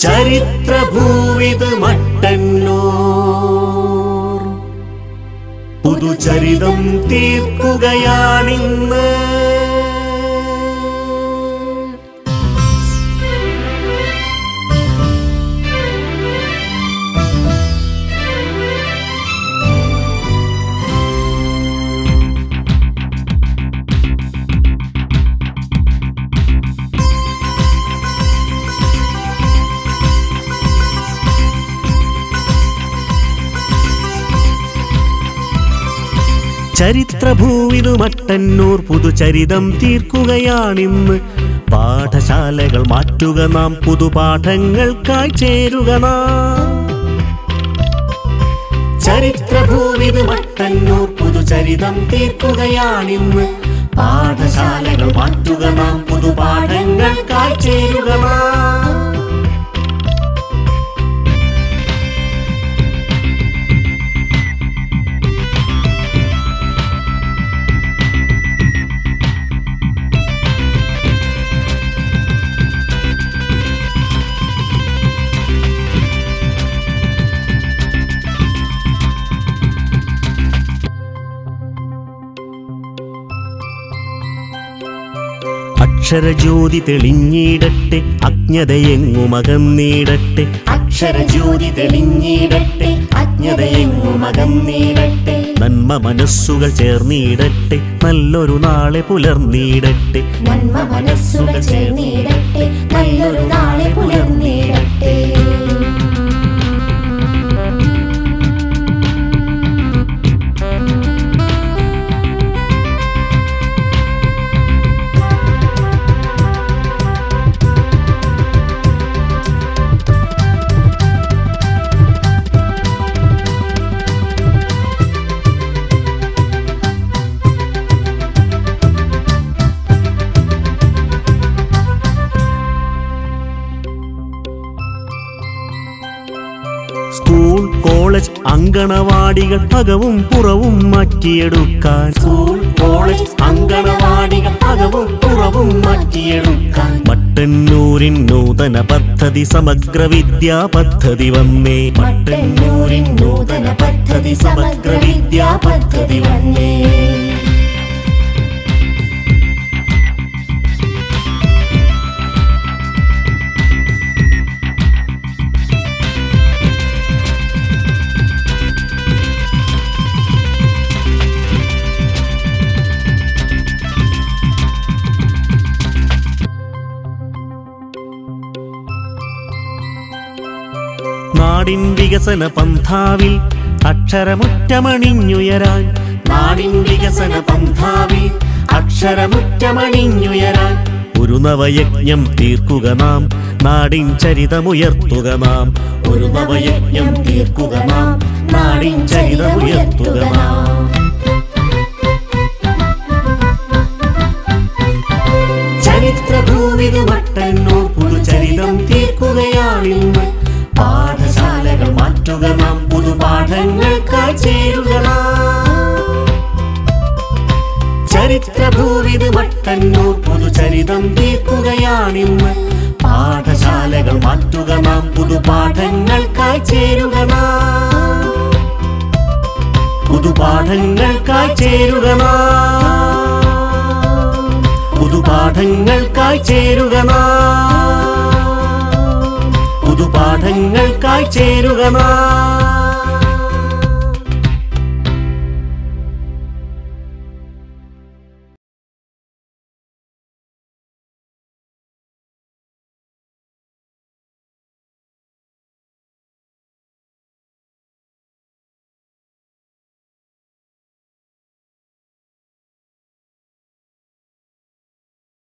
ചരിത്രഭൂവിത് മട്ടന്നൂർ പുതുചരിതം തീർക്കുകയാണിന്ന് ചരിത്രഭൂവിനു മട്ടന്നൂർ പുതുചരിതം തീർക്കുകയാണിന്ന് പാഠശാലകൾ മാറ്റുക നാം പുതുപാഠങ്ങൾക്കായി ചേരുക നാം ചരിത്രഭൂവിനു മട്ടന്നൂർ പുതുചരിതം തീർക്കുകയാണിന്ന് പാഠശാലകൾ മാറ്റുക നാം പുതുപാഠങ്ങൾക്കായി ചേരുക നാം അക്ഷരജ്യോതി തെളിഞ്ഞിടട്ടെ അജ്ഞതയെങ്ങുമകന്നിടട്ടെ അക്ഷരജ്യോതി തെളിഞ്ഞിടട്ടെ അജ്ഞതയെങ്ങുമകന്നിടട്ടെ നന്മ മനസ്സുകൾ ചേർന്നിടട്ടെ നല്ലൊരു നാളെ പുലർന്നിടട്ടെ നന്മ മനസ്സുകൾ ചേർന്നിടട്ടെ നല്ലൊരു നാളെ പുലർന്നിടട്ടെ സ്കൂൾ കോളേജ് അങ്കണവാടികൾ അകവും പുറവും മാറ്റിയെടുക്കാൻ സ്കൂൾ കോളേജ് അങ്കണവാടികൾ അകവും പുറവും മാറ്റിയെടുക്കാൻ മട്ടന്നൂരിൻ നൂതന പദ്ധതി സമഗ്ര വിദ്യാ പദ്ധതി വന്നേ മട്ടന്നൂരിൻ നൂതന പദ്ധതി സമഗ്ര വിദ്യാ പദ്ധതി വന്നേ നാടിൻ വികസന പന്ഥാവിൽ അക്ഷരമുറ്റമണിഞ്ഞുയരാൻ നാടിൻ വികസന പന്ഥാവിൽ അക്ഷരമുറ്റമണിഞ്ഞുയരാൻ ഒരു നവയജ്ഞം തീർക്കുക നാം നാടിൻ ചരിതമുയർത്തുക നാം ഒരു നവയജ്ഞം തീർക്കുക നാം നാടിൻ ചരിതമുയർത്തുക നാം ചരിത്രഭൂവിന് മട്ടന്നൂർ പുതുചരിതം തീർക്കുകയാണിന്ന് പാഠശാലകൾ മാറ്റുക നാം പുതുപാഠങ്ങൾക്കായി ചേരുക നാം. ചരിത്രഭൂവിന് മട്ടന്നൂർ പുതുചരിതം തീർക്കുകയാണിന്ന് പാഠശാലകൾ മാറ്റുക നാം പുതുപാഠങ്ങൾക്കായി ചേരുക നാം പുതുപാഠങ്ങൾക്കായി ചേരുക നാം പുതുപാഠങ്ങൾക്കായി ചേരുക നാം പുതുപാഠങ്ങൾക്കായി ചേരുക നാം